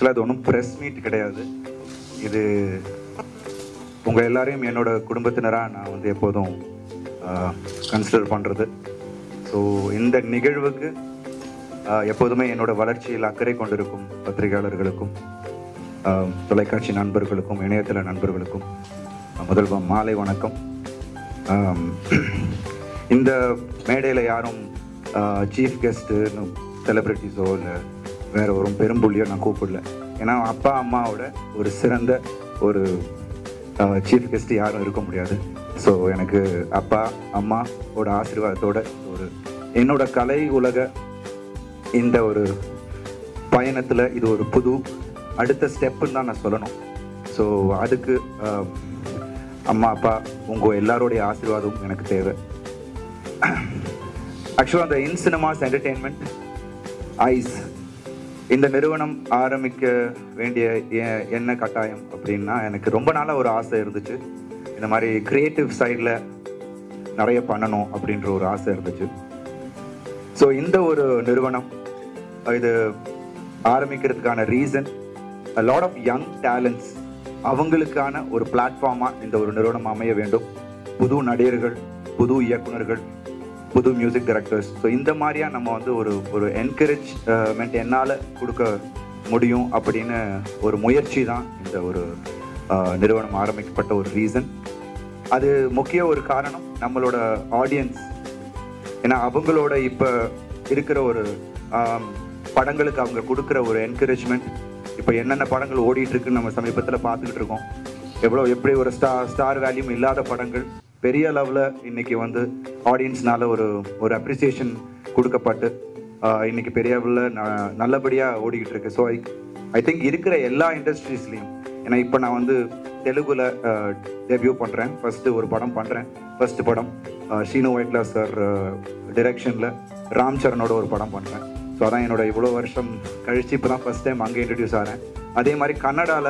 ஆக்சுவலாக அது ஒன்றும் ப்ரெஸ் மீட் கிடையாது இது உங்கள் எல்லாரையும் என்னோட குடும்பத்தினராக நான் வந்து எப்போதும் கன்சிடர் பண்ணுறது ஸோ இந்த நிகழ்வுக்கு ஆஹ், எப்போதுமே என்னோட வளர்ச்சியில் அக்கறை கொண்டிருக்கும் பத்திரிகையாளர்களுக்கும் ஆஹ், தொலைக்காட்சி நண்பர்களுக்கும் இணையதள நண்பர்களுக்கும் ஆஹ், முதல் வ- மாலை வணக்கம் ஆம், இந்த மேடையில் யாரும் சீஃப் கெஸ்ட்டு செலிப்ரிட்டிஸோ இல்லை வேற ஒரு பெரும்புள்ளியோ நான் கூப்பிடல ஏன்னா அப்பா அம்மாவோட ஒரு சிறந்த ஒரு சீஃப் கெஸ்ட் யாரும் இருக்க முடியாது ஸோ எனக்கு அப்பா அம்மாவோட ஆசீர்வாதத்தோட ஒரு என்னோட கலை உலக இந்த ஒரு பயணத்தில் இது ஒரு புது அடுத்த ஸ்டெப்புன்னு தான் நான் சொல்லணும் ஸோ அதுக்கு ஆஹ், அம்மா அப்பா உங்கள் எல்லாருடைய ஆசீர்வாதம் எனக்கு தேவை ஆக்சுவலாக அந்த இன் சினிமாஸ் என்டர்டெயின்மெண்ட் ஐஸ் இந்த நிறுவனம் ஆரம்பிக்க வேண்டிய எ- என்ன கட்டாயம் அப்படின்னா எனக்கு ரொம்ப நாளாக ஒரு ஆசை இருந்துச்சு இந்த மாதிரி கிரியேட்டிவ் சைடில் நிறைய பண்ணணும் அப்படின்ற ஒரு ஆசை இருந்துச்சு ஸோ இந்த ஒரு நிறுவனம் இது ஆரம்பிக்கிறதுக்கான reason lot of young talents அவங்களுக்கான ஒரு பிளாட்ஃபார்மாக இந்த ஒரு நிறுவனம் அமைய வேண்டும் புது நடிகர்கள் புது இயக்குனர்கள் புது மியூசிக் டைரக்டர்ஸ் ஸோ இந்த மாதிரியா நம்ம வந்து ஒரு ஒரு என்கரேஜ்மெண்ட் என்னால் கொடுக்க முடியும் அப்படின்னு ஒரு முயற்சி தான் இந்த ஒரு அஹ், நிறுவனம் ஆரம்பிக்கப்பட்ட ஒரு ரீசன் அது முக்கிய ஒரு காரணம் நம்மளோட ஆடியன்ஸ் ஏன்னா அவங்களோட இப்போ இருக்கிற ஒரு ஆம், படங்களுக்கு அவங்க கொடுக்குற ஒரு என்கரேஜ்மெண்ட் இப்போ என்னென்ன படங்கள் ஓடிட்டு இருக்குன்னு நம்ம சமீபத்தில் பார்த்துக்கிட்டு இருக்கோம் எவ்வளோ எப்படி ஒரு ஸ்டார் ஸ்டார் வேல்யூம் இல்லாத படங்கள் பெரிய லெவலில் இன்னைக்கு வந்து ஆடியன்ஸ்னால ஒரு ஒரு அப்ரிசியேஷன் கொடுக்கப்பட்டு ஆஹ், இன்னைக்கு பெரிய லெவலில் நல்லபடியாக ஓடிக்கிட்டு இருக்கு ஸோ ஐ ஐ திங்க் இருக்கிற எல்லா இண்டஸ்ட்ரீஸ்லையும் ஏன்னா இப்போ நான் வந்து தெலுங்குல டெபியூ பண்ணுறேன் ஃபர்ஸ்ட் ஒரு படம் பண்ணுறேன் ஃபர்ஸ்ட் படம் அஹ், ஷீனு ஒயிட்லா சார் டிரெக்ஷனில் ராம் சரணோட ஒரு படம் பண்ணுறேன் ஸோ அதான் என்னோட இவ்வளோ வருஷம் கழிச்சு இப்போ தான் ஃபர்ஸ்ட் டைம் அங்கே இன்ட்ரடியூஸ் ஆகிறேன் அதே மாதிரி கன்னடாவில்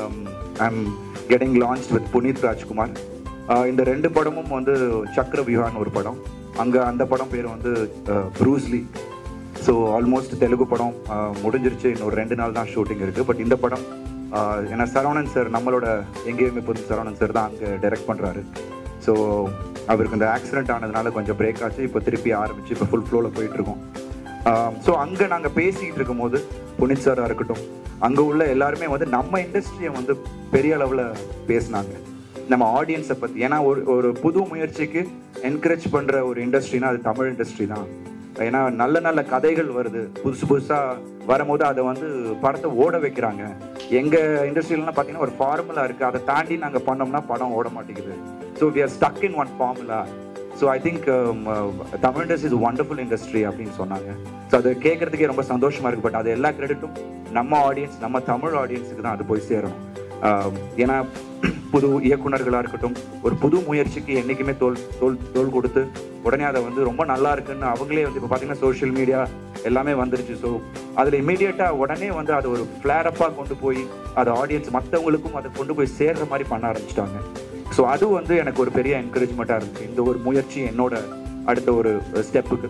I am getting launch with Puneeth Rajkumar uh, இந்த ரெண்டு படமும் வந்து சக்கர வியூஹான்னு ஒரு படம் அங்கே அந்த படம் பேர் வந்து ப்ரூஸ்லி ஸோ ஆல்மோஸ்ட் தெலுங்கு படம் ஆஹ், முடிஞ்சிருச்சு இன்னொரு ரெண்டு நாள் தான் ஷூட்டிங் இருக்குது பட் இந்த படம் ஆஹ், ஏன்னா சரவணன் சார் நம்மளோட எங்கேயுமே புது சரவணன் சார் தான் அங்கே டைரக்ட் பண்ணுறாரு ஸோ அவருக்கு இந்த ஆக்சிடென்ட் ஆனதுனால கொஞ்சம் பிரேக் ஆச்சு இப்போ திருப்பி ஆரம்பிச்சு இப்போ ஃபுல் ஃப்ளோவில் போயிட்டுருக்கோம் ஸோ அங்கே நாங்கள் பேசிக்கிட்டு இருக்கும்போது புனித் சாராக இருக்கட்டும் அங்கே உள்ள எல்லாருமே வந்து நம்ம இண்டஸ்ட்ரியை வந்து பெரிய அளவில் பேசினாங்க நம்ம ஆடியன்ஸை பற்றி ஏன்னா ஒரு ஒரு புது முயற்சிக்கு என்கரேஜ் பண்ணுற ஒரு இண்டஸ்ட்ரினா அது தமிழ் இண்டஸ்ட்ரி தான் ஏன்னா நல்ல நல்ல கதைகள் வருது புதுசு புதுசாக வரும்போது அதை வந்து படத்தை ஓட வைக்கிறாங்க எங்கள் இண்டஸ்ட்ரியிலலாம் பார்த்தீங்கன்னா ஒரு ஃபார்முலா இருக்குது அதை தாண்டி நாங்கள் பண்ணோம்னா படம் ஓட மாட்டேங்குது so we are stuck in one formula so I think Tamil industry is wonderful industry அப்படின்னு சொன்னாங்க ஸோ அது கேட்கறதுக்கே ரொம்ப சந்தோஷமா இருக்கு பட் அது எல்லா கிரெடிட்டும் நம்ம ஆடியன்ஸ் நம்ம தமிழ் ஆடியன்ஸுக்கு தான் அது போய் சேரணும் ஆம், ஏன்னா புது இயக்குனர்களாக இருக்கட்டும் ஒரு புது முயற்சிக்கு என்றைக்குமே தோல் தோல் தோல் கொடுத்து உடனே அதை வந்து ரொம்ப நல்லா இருக்குன்னு அவங்களே வந்து இப்போ பார்த்தீங்கன்னா சோஷியல் மீடியா எல்லாமே வந்துருச்சு ஸோ அதில் இமீடியட்டாக உடனே வந்து அதை ஒரு ஃப்ளேரப்பாக கொண்டு போய் அதை ஆடியன்ஸ் மற்றவங்களுக்கும் அதை கொண்டு போய் சேர்ற மாதிரி பண்ண ஆரம்பிச்சிட்டாங்க ஸோ அது வந்து எனக்கு ஒரு பெரிய என்கரேஜ்மெண்ட்டாக இருந்துச்சு இந்த ஒரு முயற்சி என்னோட அடுத்த ஒரு ஸ்டெப்புக்கு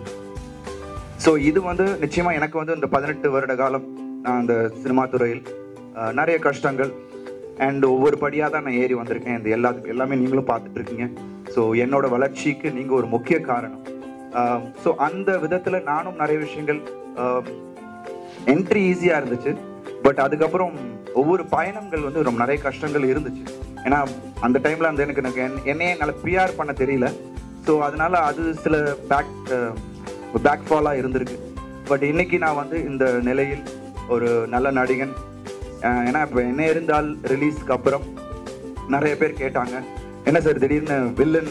ஸோ இது வந்து நிச்சயமா எனக்கு வந்து இந்த பதினெட்டு வருட காலம் நான் அந்த சினிமா துறையில் அஹ், நிறைய கஷ்டங்கள் அண்ட் ஒவ்வொரு படியாக தான் நான் ஏறி வந்திருக்கேன் இந்த எல்லா எல்லாமே நீங்களும் பார்த்துட்டு இருக்கீங்க ஸோ என்னோட வளர்ச்சிக்கு நீங்கள் ஒரு முக்கிய காரணம் ஸோ அந்த விதத்தில் நானும் நிறைய விஷயங்கள் என்ட்ரி ஈஸியாக இருந்துச்சு பட் அதுக்கப்புறம் ஒவ்வொரு பயணங்கள் வந்து ரொம்ப நிறைய கஷ்டங்கள் இருந்துச்சு ஏன்னா அந்த டைமில் அந்த எனக்கு எனக்கு என்- என்னையே நல்ல பிஆர் பண்ண தெரியல ஸோ அதனால அது சில பேக் பேக் ஃபாலாக இருந்திருக்கு பட் இன்னைக்கு நான் வந்து இந்த நிலையில் ஒரு நல்ல நடிகன் அஹ் ஏன்னா இப்போ என்ன இருந்தால் ரிலீஸ்க்கு அப்புறம் நிறைய பேர் கேட்டாங்க என்ன சார் திடீர்னு வில்லன்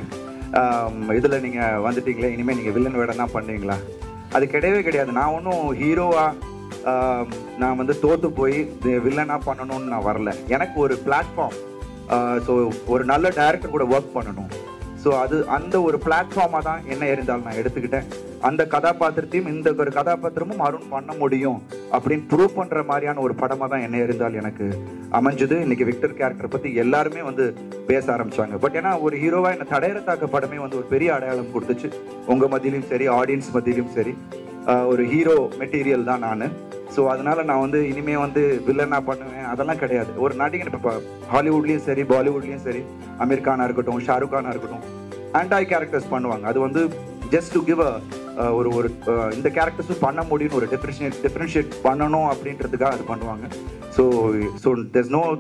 இதில் நீங்கள் வந்துட்டீங்களே இனிமேல் நீங்கள் வில்லன் வேடம் தான் பண்ணுவீங்களா அது கிடையவே கிடையாது நான் ஒன்றும் ஹீரோவாக நான் வந்து தோத்து போய் வில்லனாக பண்ணணும்னு நான் வரல எனக்கு ஒரு பிளாட்ஃபார்ம் ஸோ ஒரு நல்ல டைரக்டர் கூட ஒர்க் பண்ணணும் ஸோ அது அந்த ஒரு பிளாட்ஃபார்மாக தான் என்ன இருந்தாலும் நான் எடுத்துக்கிட்டேன் அந்த கதாபாத்திரத்தையும் இந்த ஒரு கதாபாத்திரமும் அருண் பண்ண முடியும் அப்படின்னு ப்ரூவ் பண்ணுற மாதிரியான ஒரு படமாக தான் என்ன இருந்தால் எனக்கு அமைஞ்சது இன்னைக்கு விக்டர் கேரக்டர் பற்றி எல்லாருமே வந்து பேச ஆரம்பிச்சாங்க பட் ஏன்னா ஒரு ஹீரோவாக என்ன தடையறத்தாக்க படமே வந்து ஒரு பெரிய அடையாளம் கொடுத்துச்சு உங்கள் மத்தியிலும் சரி ஆடியன்ஸ் மத்தியிலும் சரி ஆஹ் ஒரு ஹீரோ மெட்டீரியல் தான் நான் ஸோ அதனால நான் வந்து இனிமே வந்து வில்லனா பண்ணுவேன் அதெல்லாம் கிடையாது ஒரு நடிகன் இப்போ ஹாலிவுட்லேயும் சரி பாலிவுட்லேயும் சரி அமீர் கானா இருக்கட்டும் ஷாருக் கானா இருக்கட்டும் ஆன்டாய் கேரக்டர்ஸ் பண்ணுவாங்க அது வந்து ஜஸ்ட் டு கிவ் அ ஒரு ஒரு அஹ், இந்த கேரக்டர்ஸும் பண்ண முடியும்னு ஒரு டிஃப்ரென்ஷியேட் டிஃப்ரென்ஷியேட் பண்ணணும் அப்படின்றதுக்காக அது பண்ணுவாங்க so so there's no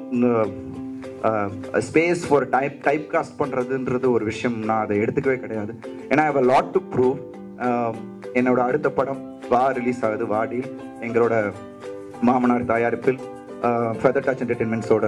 space for type type cast பண்ணுறதுன்றது ஒரு விஷயம் நான் அதை எடுத்துக்கவே கிடையாது ஏன்னா ஐ லாட் டு ப்ரூவ் என்னோட அடுத்த படம் வா ரிலீஸ் ஆகுது வாடியில் எங்களோட மாமனார் தயாரிப்பில் ஃபெதர் டச் என்டர்டெயின்மெண்ட்ஸோட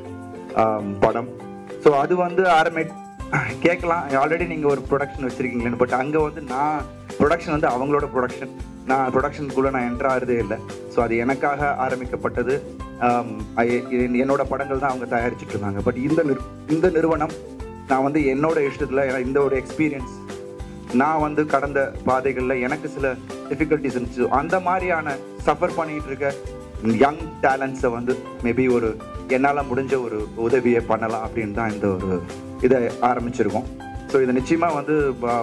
படம் ஸோ அது வந்து ஆரம்பி கேட்கலாம் ஆல்ரெடி நீங்கள் ஒரு ப்ரொடக்ஷன் வச்சுருக்கீங்களேன்னு பட் அங்கே வந்து நான் ப்ரொடக்ஷன் வந்து அவங்களோட ப்ரொடக்ஷன் நான் ப்ரொடக்ஷனுக்குள்ளே நான் என்ட்ரு ஆகிறதே இல்லை ஸோ அது எனக்காக ஆரம்பிக்கப்பட்டது ஆம், ஐ- இது என்னோட படங்கள் தான் அவங்க தயாரிச்சுட்டு இருந்தாங்க பட் இந்த நிறு இந்த நிறுவனம் நான் வந்து என்னோட இஷ்டத்தில் இந்த ஒரு எக்ஸ்பீரியன்ஸ் நான் வந்து கடந்த பாதைகளில் எனக்கு சில டிஃபிகல்ட்டிஸ் இருந்துச்சு அந்த மாதிரியான சஃபர் பண்ணிட்டு இருக்க யங் டேலண்ட்ஸை வந்து மேபி ஒரு என்னால் முடிஞ்ச ஒரு உதவியை பண்ணலாம் அப்படின்னு தான் இந்த ஒரு இதை ஆரம்பிச்சிருக்கோம் ஸோ இது நிச்சயமாக வந்து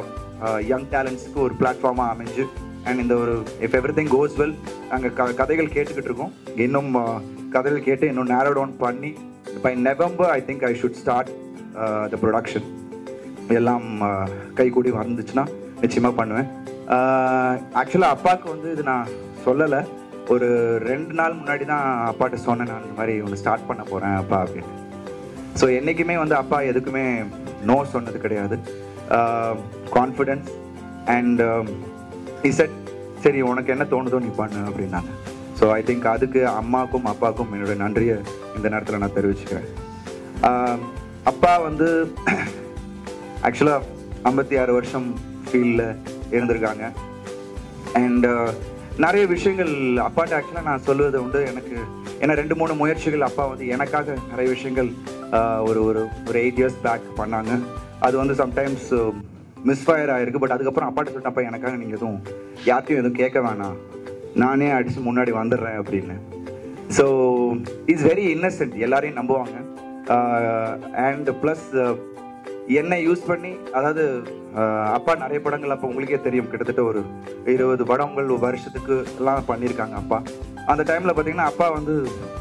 யங் டேலண்ட்ஸ்க்கு ஒரு பிளாட்ஃபார்மாக அமைஞ்சு அண்ட் இந்த ஒரு if everything goes well நாங்கள் க கதைகள் கேட்டுக்கிட்டு இருக்கோம் இன்னும் uh, கதைகள் கேட்டு இன்னும் நேரோ டவுன் பண்ணி by November I think I should start the production எல்லாம் அஹ், கைகூடி வந்துச்சுன்னா நிச்சயமாக பண்ணுவேன் ஆக்சுவலாக அப்பாவுக்கு வந்து இது நான் சொல்லலை ஒரு ரெண்டு நாள் முன்னாடி தான் அப்பாட்ட சொன்னேன் நான் இந்த மாதிரி ஒன்று ஸ்டார்ட் பண்ண போகிறேன் அப்பா அப்படின்னு ஸோ என்றைக்குமே வந்து அப்பா எதுக்குமே நோ சொன்னது கிடையாது கான்ஃபிடென்ஸ் அண்ட் இசட் சரி உனக்கு என்ன தோணுதோ நீ பண்ணு அப்படின்னாங்க ஸோ ஐ திங்க் அதுக்கு அம்மாவுக்கும் அப்பாவுக்கும் என்னோட நன்றியை இந்த நேரத்தில் நான் தெரிவிச்சுக்கிறேன் ஆஹ் அப்பா வந்து ஆக்சுவலாக ஐம்பத்தி ஆறு வருஷம் ஃபீல்டில் இருந்திருக்காங்க அண்ட் நிறைய விஷயங்கள் அப்பாட்ட ஆக்சுவலாக நான் சொல்லுவது உண்டு எனக்கு ஏன்னா ரெண்டு மூணு முயற்சிகள் அப்பா வந்து எனக்காக நிறைய விஷயங்கள் ஆஹ், ஒரு ஒரு ஒரு எயிட் இயர்ஸ் பேக் பண்ணாங்க அது வந்து சம்டைம்ஸ் மிஸ்ஃபயர் ஆயிருக்கு பட் அதுக்கப்புறம் அப்பாட்ட சொல்லிட்டு அப்பா எனக்காக நீங்கள் எதுவும் யார்ட்டையும் எதுவும் கேட்க வேணாம் நானே அடிச்சு முன்னாடி வந்துடுறேன் அப்படின்னு ஸோ இஸ் வெரி இன்னசென்ட் எல்லாரையும் நம்புவாங்க அண்ட் ப்ளஸ் என்னை யூஸ் பண்ணி அதாவது ஆஹ், அப்பா நிறைய படங்கள் அப்போ உங்களுக்கே தெரியும் கிட்டத்தட்ட ஒரு இருபது படங்கள் ஒரு வருஷத்துக்கு எல்லாம் பண்ணியிருக்காங்க அப்பா அந்த டைமில் பார்த்தீங்கன்னா அப்பா வந்து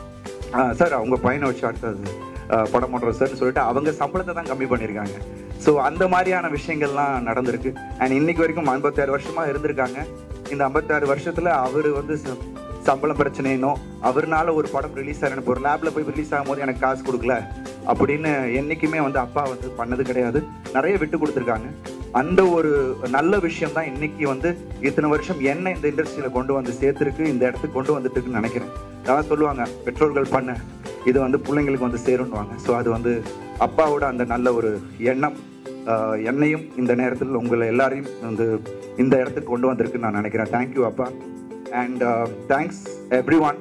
சார் அவங்க பையனை வச்சு அடுத்தது ஆஹ், படம் பண்ணுறோம் சார்னு சொல்லிட்டு அவங்க சம்பளத்தை தான் கம்மி பண்ணியிருக்காங்க ஸோ அந்த மாதிரியான விஷயங்கள்லாம் நடந்திருக்கு அண்ட் இன்னைக்கு வரைக்கும் ஐம்பத்தாறு வருஷமாக இருந்திருக்காங்க இந்த ஐம்பத்தாறு வருஷத்தில் அவர் வந்து ச- சம்பளம் பிரச்சனைனோ அவர்னால ஒரு படம் ரிலீஸ் ஆகிற எனக்கு ஒரு லேப்ல போய் ரிலீஸ் ஆகும்போது எனக்கு காசு கொடுக்கல அப்படின்னு என்னைக்குமே வந்து அப்பா வந்து பண்ணது கிடையாது நிறைய விட்டு கொடுத்துருக்காங்க அந்த ஒரு நல்ல விஷயம் தான் இன்னைக்கு வந்து இத்தனை வருஷம் என்ன இந்த இண்டஸ்ட்ரியில கொண்டு வந்து சேர்த்துருக்கு இந்த இடத்துக்கு கொண்டு வந்துட்டு இருக்குன்னு நினைக்கிறேன் அதான் சொல்லுவாங்க பெற்றோர்கள் பண்ண இது வந்து பிள்ளைங்களுக்கு வந்து சேரும்னுவாங்க ஸோ அது வந்து அப்பாவோட அந்த நல்ல ஒரு எண்ணம் ஆஹ், என்னையும் இந்த நேரத்தில் உங்களை எல்லாரையும் வந்து இந்த இடத்துக்கு கொண்டு வந்திருக்குன்னு நான் நினைக்கிறேன் தேங்க்யூ அப்பா அண்ட் தேங்க்ஸ் எவ்ரி ஒன்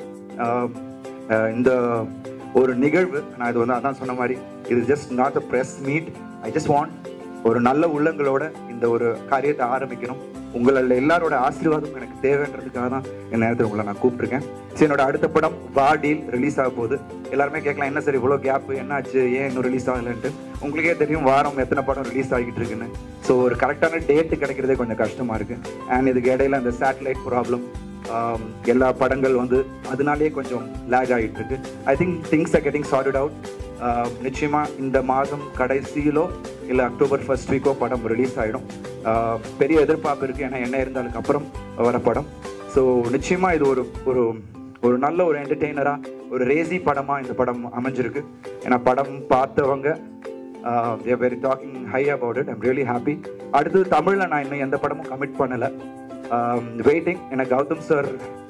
இந்த ஒரு நிகழ்வு நான் இது வந்து அதான் சொன்ன மாதிரி இது just not a press meet I just want ஒரு நல்ல உள்ளங்களோட இந்த ஒரு காரியத்தை ஆரம்பிக்கணும் உங்களோட எல்லாரோட ஆசீர்வாதம் எனக்கு தேவைன்றதுக்காக தான் இந்த நேரத்தில் உங்களை நான் கூப்பிட்டுருக்கேன் சரி என்னோட அடுத்த படம் வாடியில் ரிலீஸ் ஆக போகுது எல்லாருமே கேட்கலாம் என்ன சார் இவ்வளோ கேப் என்னாச்சு ஏன் இன்னும் ரிலீஸ் ஆகலைன்ட்டு உங்களுக்கே தெரியும் வாரம் எத்தனை படம் ரிலீஸ் ஆகிட்டு இருக்குன்னு ஸோ ஒரு கரெக்டான டேட்டு கிடைக்கிறதே கொஞ்சம் கஷ்டமா இருக்கு அண்ட் இதுக்கு இடையில அந்த சேட்டலைட் ப்ராப்ளம் எல்லா படங்கள் வந்து அதனாலேயே கொஞ்சம் லேக் ஆகிட்டு இருக்கு I think things are getting sorted out நிச்சயமா இந்த மாதம் கடைசியிலோ இல்லை அக்டோபர் ஃபர்ஸ்ட் வீக்கோ படம் ரிலீஸ் ஆகிடும் பெரிய எதிர்பார்ப்பு இருக்கு ஏன்னா என்ன இருந்தாலுக்கு அப்புறம் வர படம் ஸோ நிச்சயமா இது ஒரு ஒரு ஒரு நல்ல ஒரு என்டர்டெய்னரா ஒரு ரேசி படமா இந்த படம் அமைஞ்சிருக்கு ஏன்னா படம் பார்த்தவங்க very talking high about it I'm really happy அடுத்து தமிழில் நான் இன்னும் எந்த படமும் கமிட் பண்ணலை வெயிட்டிங் எனக்கு கௌதம் சார்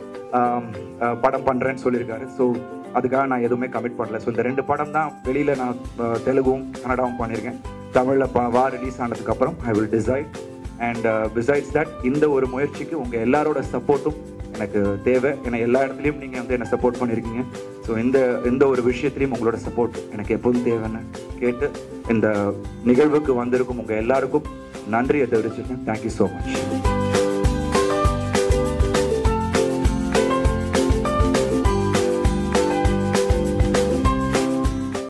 படம் பண்ணுறேன்னு சொல்லியிருக்காரு ஸோ அதுக்காக நான் எதுவுமே கமிட் பண்ணல ஸோ இந்த ரெண்டு படம் தான் வெளியில் நான் ஆஹ், தெலுங்கும் கன்னடாவும் பண்ணியிருக்கேன் தமிழில் ப வா ரிலீஸ் ஆனதுக்கப்புறம் I will decide and besides that இந்த ஒரு முயற்சிக்கு உங்கள் எல்லாரோட சப்போர்ட்டும் எனக்கு தேவை ஏன்னா எல்லா இடத்துலையும் நீங்கள் வந்து என்னை சப்போர்ட் பண்ணியிருக்கீங்க ஸோ இந்த இந்த ஒரு விஷயத்துலையும் உங்களோட சப்போர்ட் எனக்கு எப்போதும் தேவைன்னு கேட்டு இந்த நிகழ்வுக்கு வந்திருக்கும் உங்கள் எல்லாருக்கும் நன்றியை தெரிவிச்சிருக்கேன் தேங்க்யூ ஸோ மச்